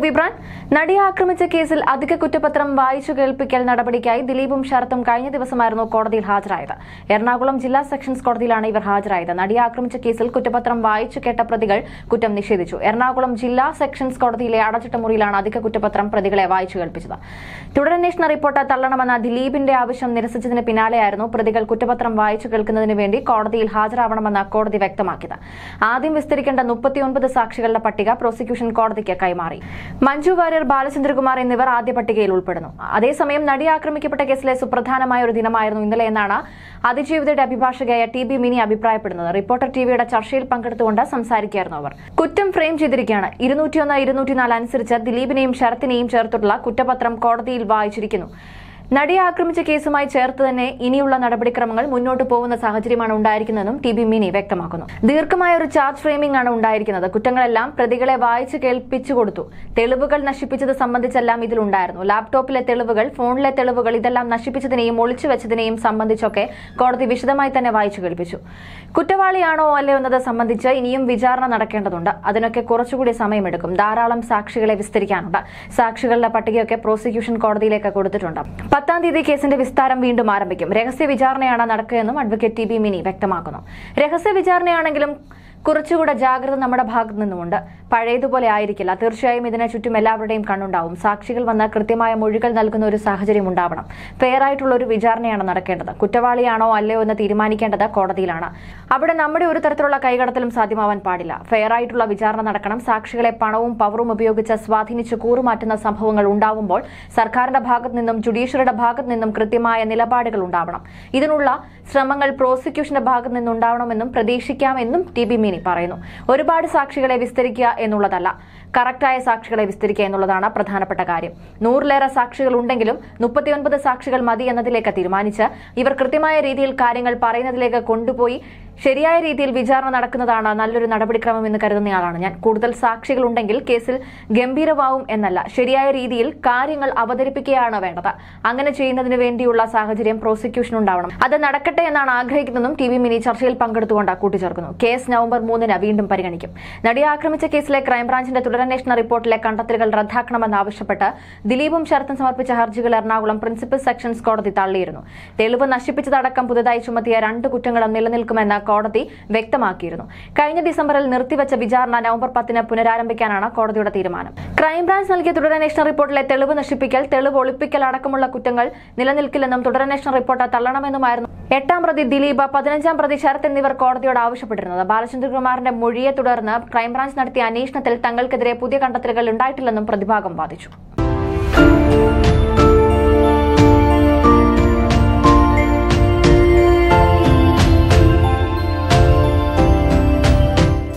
വിബ്രാൻ നടിയെ ആക്രമിച്ച കേസിൽ അധിക കുറ്റപത്രം വായിച്ചു കേൾപ്പിക്കൽ നടപടിക്കായി ദിലീപും ശരത്തും കഴിഞ്ഞ ദിവസമായിരുന്നു കോടതിയിൽ ഹാജരായത് എറണാകുളം ജില്ലാ സെഷൻസ് കോടതിയിലാണ് ഇവർ ഹാജരായത് നടിയെ ആക്രമിച്ച കേസിൽ കുറ്റപത്രം വായിച്ചു കേട്ട പ്രതികൾ കുറ്റം നിഷേധിച്ചു എറണാകുളം ജില്ലാ സെഷൻസ് കോടതിയിലെ അടച്ചിട്ട മുറിയിലാണ് അധിക കുറ്റപത്രം പ്രതികളെ വായിച്ചു കേൾപ്പിച്ചത് തുടരന്വേഷണ റിപ്പോർട്ട് തള്ളണമെന്ന ദിലീപിന്റെ ആവശ്യം നിരസിച്ചതിന് പിന്നാലെയായിരുന്നു പ്രതികൾ കുറ്റപത്രം വായിച്ചു കേൾക്കുന്നതിന് വേണ്ടി കോടതിയിൽ ഹാജരാവണമെന്ന് കോടതി വ്യക്തമാക്കിയത് ആദ്യം വിസ്തരിക്കേണ്ട മുപ്പത്തിയൊൻപത് സാക്ഷികളുടെ പട്ടിക പ്രോസിക്യൂഷൻ കോടതിക്ക് കൈമാറി മഞ്ജു വാര്യർ ബാലചന്ദ്രകുമാർ എന്നിവർ ആദ്യ പട്ടികയിൽ ഉൾപ്പെടുന്നു അതേസമയം നടി ആക്രമിക്കപ്പെട്ട കേസിലെ സുപ്രധാനമായ ഒരു ദിനമായിരുന്നു ഇന്നലെ എന്നാണ് അതിജീവിതയുടെ അഭിഭാഷകയായ ടി ബി മിനി അഭിപ്രായപ്പെടുന്നത് റിപ്പോർട്ടർ ടിവിയുടെ ചർച്ചയിൽ പങ്കെടുത്തുകൊണ്ട് സംസാരിക്കുകയായിരുന്നു അവർ കുറ്റം ഫ്രെയിം ചെയ്തിരിക്കുകയാണ് ഇരുന്നൂറ്റിയൊന്ന് ഇരുന്നൂറ്റിനാല് അനുസരിച്ച് ദിലീപിനെയും ശരത്തിനെയും ചേർത്തിട്ടുള്ള കുറ്റപത്രം കോടതിയിൽ വായിച്ചിരിക്കുന്നു നടിയെ ആക്രമിച്ച കേസുമായി ചേർത്ത് തന്നെ ഇനിയുള്ള നടപടിക്രമങ്ങൾ മുന്നോട്ട് പോകുന്ന സാഹചര്യമാണ് ഉണ്ടായിരിക്കുന്നതെന്നും ടി ബി മിനി വ്യക്തമാക്കുന്നു ദീർഘമായ ഒരു ചാർജ് ഫ്രെയിമിംഗ് ആണ് ഉണ്ടായിരിക്കുന്നത് കുറ്റങ്ങളെല്ലാം പ്രതികളെ വായിച്ച് കേൾപ്പിച്ചു കൊടുത്തു തെളിവുകൾ നശിപ്പിച്ചത് സംബന്ധിച്ചെല്ലാം ഇതിലുണ്ടായിരുന്നു ലാപ്ടോപ്പിലെ തെളിവുകൾ ഫോണിലെ തെളിവുകൾ ഇതെല്ലാം നശിപ്പിച്ചതിനെയും ഒളിച്ചു വെച്ചതിനെയും സംബന്ധിച്ചൊക്കെ കോടതി വിശദമായി തന്നെ വായിച്ചു കേൾപ്പിച്ചു കുറ്റവാളിയാണോ അല്ലയോ എന്നത് സംബന്ധിച്ച് ഇനിയും വിചാരണ നടക്കേണ്ടതുണ്ട് അതിനൊക്കെ കുറച്ചുകൂടി സമയമെടുക്കും ധാരാളം സാക്ഷികളെ വിസ്തരിക്കാനുണ്ട് സാക്ഷികളുടെ പട്ടികയൊക്കെ പ്രോസിക്യൂഷൻ കോടതിയിലേക്ക് കൊടുത്തിട്ടുണ്ട് പത്താം തീയതി കേസിന്റെ വിസ്താരം വീണ്ടും ആരംഭിക്കും രഹസ്യ വിചാരണയാണ് നടക്കുകയെന്നും അഡ്വക്കേറ്റ് ടി ബി മിനി വ്യക്തമാക്കുന്നു രഹസ്യ വിചാരണയാണെങ്കിലും കുറച്ചുകൂടെ ജാഗ്രത നമ്മുടെ ഭാഗത്തു നിന്നുമുണ്ട് പഴയതുപോലെ ആയിരിക്കില്ല തീർച്ചയായും ഇതിനെ ചുറ്റും എല്ലാവരുടെയും കണ്ണുണ്ടാവും സാക്ഷികൾ വന്ന് കൃത്യമായ മൊഴികൾ നൽകുന്ന ഒരു സാഹചര്യം ഉണ്ടാവണം ഫെയർ ആയിട്ടുള്ള ഒരു വിചാരണയാണ് നടക്കേണ്ടത് കുറ്റവാളിയാണോ അല്ലയോ എന്ന് തീരുമാനിക്കേണ്ടത് കോടതിയിലാണ് അവിടെ നമ്മുടെ ഒരു തരത്തിലുള്ള കൈകടത്തലും സാധ്യമാവാൻ പാടില്ല ഫെയർ ആയിട്ടുള്ള വിചാരണ നടക്കണം സാക്ഷികളെ പണവും പവറും ഉപയോഗിച്ച് സ്വാധീനിച്ച് കൂറുമാറ്റുന്ന സംഭവങ്ങൾ ഉണ്ടാവുമ്പോൾ സർക്കാരിന്റെ ഭാഗത്തു നിന്നും ജുഡീഷ്യറിയുടെ ഭാഗത്തു നിന്നും കൃത്യമായ നിലപാടുകൾ ഉണ്ടാവണം ഇതിനുള്ള ശ്രമങ്ങൾ പ്രോസിക്യൂഷന്റെ ഭാഗത്തു നിന്നുണ്ടാവണമെന്നും പ്രതീക്ഷിക്കാമെന്നും ടി ബി മിനി പറയുന്നു ഒരുപാട് സാക്ഷികളെ വിസ്തരിക്കുക എന്നുള്ളതല്ല കറക്റ്റായ സാക്ഷികളെ വിസ്തരിക്കുക എന്നുള്ളതാണ് പ്രധാനപ്പെട്ട കാര്യം നൂറിലേറെ സാക്ഷികൾ ഉണ്ടെങ്കിലും മുപ്പത്തിയൊൻപത് സാക്ഷികൾ മതി എന്നതിലേക്ക് തീരുമാനിച്ച് ഇവർ കൃത്യമായ രീതിയിൽ കാര്യങ്ങൾ പറയുന്നതിലേക്ക് കൊണ്ടുപോയി ശരിയായ രീതിയിൽ വിചാരണ നടക്കുന്നതാണ് നല്ലൊരു നടപടിക്രമം എന്ന് കരുതുന്നയാളാണ് ഞാൻ കൂടുതൽ സാക്ഷികൾ ഉണ്ടെങ്കിൽ കേസിൽ ഗംഭീരമാവും എന്നല്ല ശരിയായ രീതിയിൽ കാര്യങ്ങൾ അവതരിപ്പിക്കുകയാണ് വേണ്ടത് അങ്ങനെ ചെയ്യുന്നതിന് വേണ്ടിയുള്ള സാഹചര്യം പ്രോസിക്യൂഷൻ ഉണ്ടാവണം അത് നടക്കട്ടെ എന്നാണ് ആഗ്രഹിക്കുന്നതും ടി വി മിനി ചർച്ചയിൽ പങ്കെടുത്തുകൊണ്ട് കൂട്ടിച്ചേർക്കുന്നു കേസ് നവംബർ മൂന്നിന് വീണ്ടും പരിഗണിക്കും നടിയെ ആക്രമിച്ച കേസിലെ ക്രൈംബ്രാഞ്ചിന്റെ തുടരന്വേഷണ റിപ്പോർട്ടിലെ കണ്ടെത്തലുകൾ റദ്ദാക്കണമെന്നാവശ്യപ്പെട്ട് ദിലീപും ശരത്തും സമർപ്പിച്ച ഹർജികൾ എറണാകുളം പ്രിൻസിപ്പൽ സെഷൻസ് കോടതി തള്ളിയിരുന്നു തെളിവ് നശിപ്പിച്ചതടക്കം പുതുതായി ചുമത്തിയ രണ്ട് കുറ്റങ്ങളും നിലനിൽക്കുമെന്ന് കോടതി വ്യക്തമാക്കിയിരുന്നു കഴിഞ്ഞ ഡിസംബറിൽ നിർത്തിവച്ച വിചാരണ നവംബർ പത്തിന് പുനരാരംഭിക്കാനാണ് കോടതിയുടെ തീരുമാനം ക്രൈംബ്രാഞ്ച് നൽകിയ തുടരന്വേഷണ റിപ്പോർട്ടിലെ തെളിവ് നശിപ്പിക്കൽ തെളിവ് ഒളിപ്പിക്കൽ അടക്കമുള്ള കുറ്റങ്ങൾ നിലനിൽക്കില്ലെന്നും തുടരന്വേഷണ റിപ്പോർട്ട് തള്ളണമെന്നുമായിരുന്നു എട്ടാം പ്രതി ദിലീപ് പതിനഞ്ചാം പ്രതി ശരത് എന്നിവർ കോടതിയോട് ആവശ്യപ്പെട്ടിരുന്നത് ബാലചന്ദ്രകുമാറിന്റെ മൊഴിയെ തുടർന്ന് ക്രൈംബ്രാഞ്ച് നടത്തിയ അന്വേഷണത്തിൽ തങ്ങൾക്കെതിരെ പുതിയ കണ്ടെത്തലുകൾ ഉണ്ടായിട്ടില്ലെന്നും പ്രതിഭാഗം വാദിച്ചു